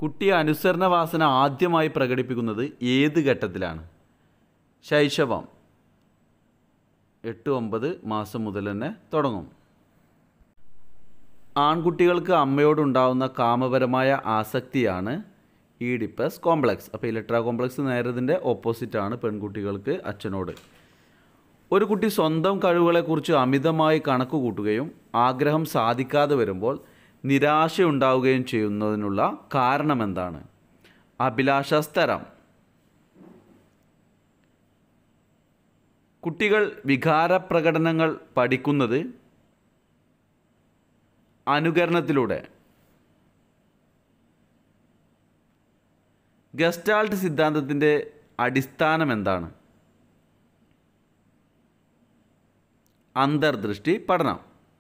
കുട്ടി അനുസരണ വാസന ആദ്യമായി പ്രകടിപ്പിക്കുന്നത് ഏത് ഘട്ടത്തിലാണ് ശൈശവം എട്ട് ഒമ്പത് മാസം മുതൽ തന്നെ തുടങ്ങും ആൺകുട്ടികൾക്ക് അമ്മയോടുണ്ടാവുന്ന കാമപരമായ ആസക്തിയാണ് ഈഡിപ്പസ് കോംപ്ലക്സ് അപ്പോൾ ഇലക്ട്ര കോംപ്ലക്സ് നേരതിൻ്റെ ഓപ്പോസിറ്റാണ് പെൺകുട്ടികൾക്ക് അച്ഛനോട് ഒരു കുട്ടി സ്വന്തം കഴിവുകളെക്കുറിച്ച് അമിതമായി കണക്ക് കൂട്ടുകയും ആഗ്രഹം സാധിക്കാതെ വരുമ്പോൾ നിരാശയുണ്ടാവുകയും ചെയ്യുന്നതിനുള്ള കാരണം എന്താണ് അഭിലാഷസ്തരം കുട്ടികൾ വികാരപ്രകടനങ്ങൾ പഠിക്കുന്നത് അനുകരണത്തിലൂടെ ഗസ്റ്റാൾട്ട് സിദ്ധാന്തത്തിൻ്റെ അടിസ്ഥാനം എന്താണ് അന്തർദൃഷ്ടി പഠനം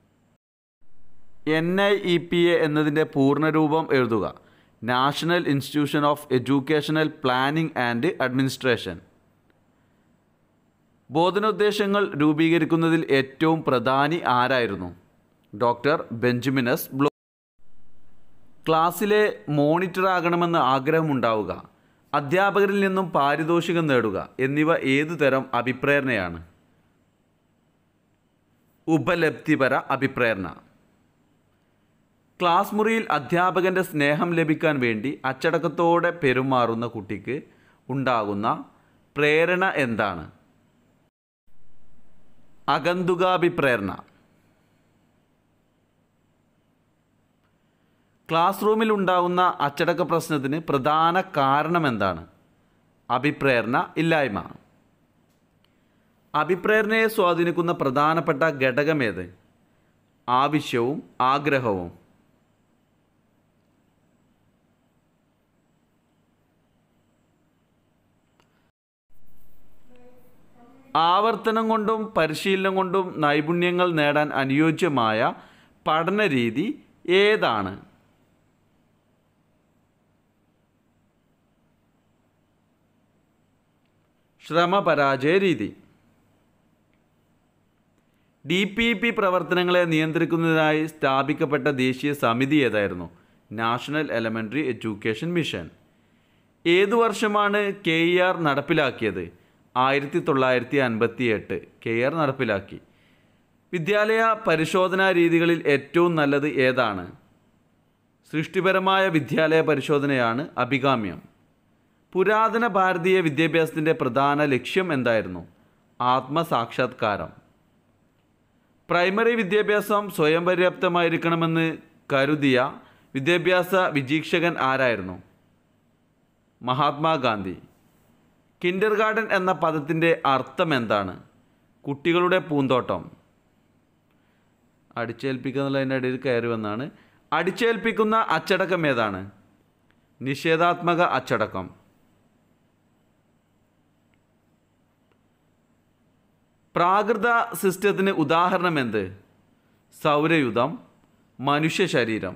N I E P A എന്നതിൻ്റെ പൂർണ്ണരൂപം എഴുതുക national institution of educational planning and administration ബോധനോദ്ദേശങ്ങൾ രൂപീകരിക്കുന്നതിൽ ഏറ്റവും പ്രധാനി ആരായിരുന്നു ഡോക്ടർ ബെഞ്ചമിനസ് ബ്ലോ ക്ലാസ്സിലെ മോണിറ്റർ ആകണമെന്ന് ആഗ്രഹമുണ്ടാവുക അധ്യാപകരിൽ നിന്നും പാരിതോഷികം നേടുക എന്നിവ ഏതു തരം അഭിപ്രേരണയാണ് ഉപലബ്ധിപര അഭിപ്രേരണ ക്ലാസ് മുറിയിൽ അധ്യാപകൻ്റെ സ്നേഹം ലഭിക്കാൻ വേണ്ടി അച്ചടക്കത്തോടെ പെരുമാറുന്ന കുട്ടിക്ക് ഉണ്ടാകുന്ന പ്രേരണ എന്താണ് അഗന്തുകാഭിപ്രേരണ ക്ലാസ് റൂമിൽ ഉണ്ടാകുന്ന അച്ചടക്ക പ്രശ്നത്തിന് പ്രധാന കാരണം എന്താണ് അഭിപ്രേരണ ഇല്ലായ്മ അഭിപ്രേരണയെ സ്വാധീനിക്കുന്ന പ്രധാനപ്പെട്ട ഘടകമേത് ആവശ്യവും ആഗ്രഹവും ആവർത്തനം കൊണ്ടും പരിശീലനം കൊണ്ടും നൈപുണ്യങ്ങൾ നേടാൻ അനുയോജ്യമായ പഠന രീതി ഏതാണ് ശ്രമപരാജയ രീതി ഡി പി പി പ്രവർത്തനങ്ങളെ നിയന്ത്രിക്കുന്നതിനായി സ്ഥാപിക്കപ്പെട്ട ദേശീയ സമിതി ഏതായിരുന്നു നാഷണൽ എലമെൻ്ററി എഡ്യൂക്കേഷൻ മിഷൻ ഏതു വർഷമാണ് കെ ഇ ആർ നടപ്പിലാക്കിയത് ആയിരത്തി തൊള്ളായിരത്തി അൻപത്തി എട്ട് കെ ആർ നടപ്പിലാക്കി വിദ്യാലയ പരിശോധനാ രീതികളിൽ ഏറ്റവും നല്ലത് ഏതാണ് സൃഷ്ടിപരമായ വിദ്യാലയ പരിശോധനയാണ് അഭികാമ്യം പുരാതന ഭാരതീയ വിദ്യാഭ്യാസത്തിൻ്റെ പ്രധാന ലക്ഷ്യം എന്തായിരുന്നു ആത്മസാക്ഷാത്കാരം പ്രൈമറി വിദ്യാഭ്യാസം സ്വയം പര്യാപ്തമായിരിക്കണമെന്ന് കരുതിയ വിദ്യാഭ്യാസ വിചീക്ഷകൻ ആരായിരുന്നു മഹാത്മാഗാന്ധി കിൻഡർ ഗാർഡൻ എന്ന പദത്തിൻ്റെ അർത്ഥം എന്താണ് കുട്ടികളുടെ പൂന്തോട്ടം അടിച്ചേൽപ്പിക്കുക എന്നുള്ളതിൻ്റെ ഇടയിൽ കയറി വന്നാണ് അടിച്ചേൽപ്പിക്കുന്ന അച്ചടക്കം ഏതാണ് നിഷേധാത്മക അച്ചടക്കം പ്രാകൃത സിസ്റ്റത്തിന് ഉദാഹരണം എന്ത് സൗരയുധം മനുഷ്യ ശരീരം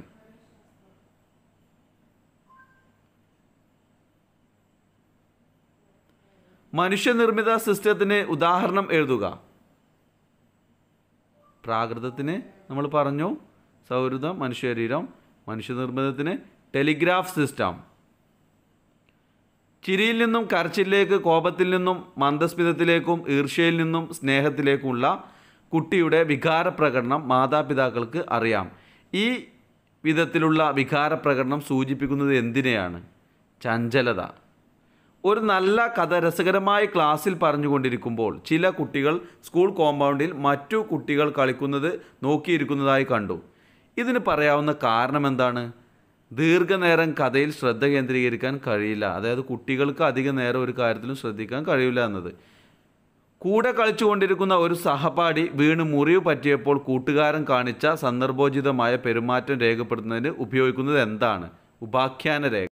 മനുഷ്യനിർമ്മിത സിസ്റ്റത്തിന് ഉദാഹരണം എഴുതുക പ്രാകൃതത്തിന് നമ്മൾ പറഞ്ഞു സൗഹൃദം മനുഷ്യശരീരം മനുഷ്യനിർമ്മിതത്തിന് ടെലിഗ്രാഫ് സിസ്റ്റം ചിരിയിൽ നിന്നും കരച്ചിലേക്ക് കോപത്തിൽ നിന്നും മന്ദസ്മിതത്തിലേക്കും ഈർഷ്യയിൽ നിന്നും സ്നേഹത്തിലേക്കുമുള്ള കുട്ടിയുടെ വികാരപ്രകടനം മാതാപിതാക്കൾക്ക് അറിയാം ഈ വിധത്തിലുള്ള വികാരപ്രകടനം സൂചിപ്പിക്കുന്നത് എന്തിനെയാണ് ചഞ്ചലത ഒരു നല്ല കഥ രസകരമായി ക്ലാസ്സിൽ പറഞ്ഞുകൊണ്ടിരിക്കുമ്പോൾ ചില കുട്ടികൾ സ്കൂൾ കോമ്പൗണ്ടിൽ മറ്റു കുട്ടികൾ കളിക്കുന്നത് നോക്കിയിരിക്കുന്നതായി കണ്ടു ഇതിന് പറയാവുന്ന കാരണം എന്താണ് ദീർഘനേരം കഥയിൽ ശ്രദ്ധ കേന്ദ്രീകരിക്കാൻ കഴിയില്ല അതായത് കുട്ടികൾക്ക് അധിക നേരം ഒരു കാര്യത്തിലും ശ്രദ്ധിക്കാൻ കഴിയില്ല എന്നത് കൂടെ കളിച്ചുകൊണ്ടിരിക്കുന്ന ഒരു സഹപാഠി വീണ് മുറിവ് പറ്റിയപ്പോൾ കൂട്ടുകാരൻ കാണിച്ച സന്ദർഭോചിതമായ പെരുമാറ്റം രേഖപ്പെടുത്തുന്നതിന് ഉപയോഗിക്കുന്നത് എന്താണ് ഉപാഖ്യാന രേഖ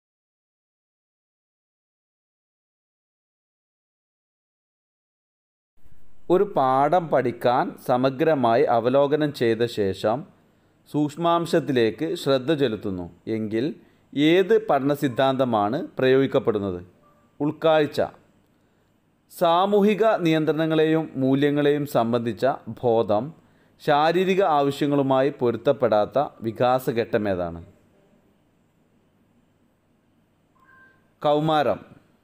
ഒരു പാഠം പഠിക്കാൻ സമഗ്രമായി അവലോകനം ചെയ്ത ശേഷം സൂക്ഷ്മാംശത്തിലേക്ക് ശ്രദ്ധ ചെലുത്തുന്നു എങ്കിൽ ഏത് പഠന സിദ്ധാന്തമാണ് പ്രയോഗിക്കപ്പെടുന്നത് ഉൾക്കാഴ്ച സാമൂഹിക നിയന്ത്രണങ്ങളെയും മൂല്യങ്ങളെയും സംബന്ധിച്ച ബോധം ശാരീരിക ആവശ്യങ്ങളുമായി പൊരുത്തപ്പെടാത്ത വികാസഘട്ടം ഏതാണ് കൗമാരം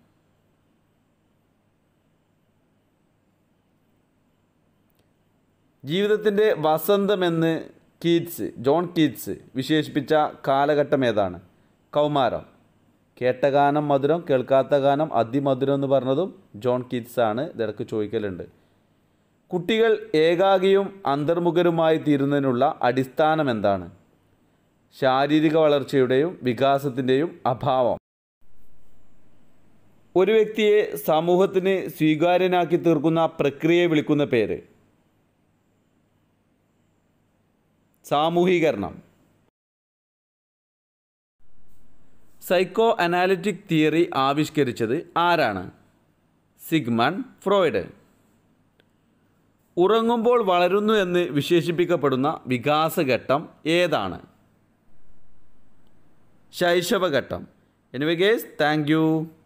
ജീവിതത്തിൻ്റെ വസന്തമെന്ന് കീറ്റ്സ് ജോൺ കീറ്റ്സ് വിശേഷിപ്പിച്ച കാലഘട്ടം ഏതാണ് കൗമാരം കേട്ട ഗാനം മധുരം കേൾക്കാത്ത ഗാനം അതിമധുരം എന്ന് പറഞ്ഞതും ജോൺ കീറ്റ്സ് ആണ് ഇതിടക്ക് ചോദിക്കലുണ്ട് കുട്ടികൾ ഏകാഗിയും അന്തർമുഖരുമായി തീരുന്നതിനുള്ള അടിസ്ഥാനം എന്താണ് ശാരീരിക വളർച്ചയുടെയും വികാസത്തിൻ്റെയും അഭാവം ഒരു വ്യക്തിയെ സമൂഹത്തിന് സ്വീകാര്യനാക്കി തീർക്കുന്ന പ്രക്രിയയെ വിളിക്കുന്ന പേര് സാമൂഹീകരണം സൈക്കോ അനാലിറ്റിക് തിയറി ആവിഷ്കരിച്ചത് ആരാണ് സിഗ്മൺ ഫ്രോയിഡ് ഉറങ്ങുമ്പോൾ വളരുന്നു എന്ന് വിശേഷിപ്പിക്കപ്പെടുന്ന വികാസഘട്ടം ഏതാണ് ശൈശവഘട്ടം എനിവേ ഗേസ് താങ്ക് യു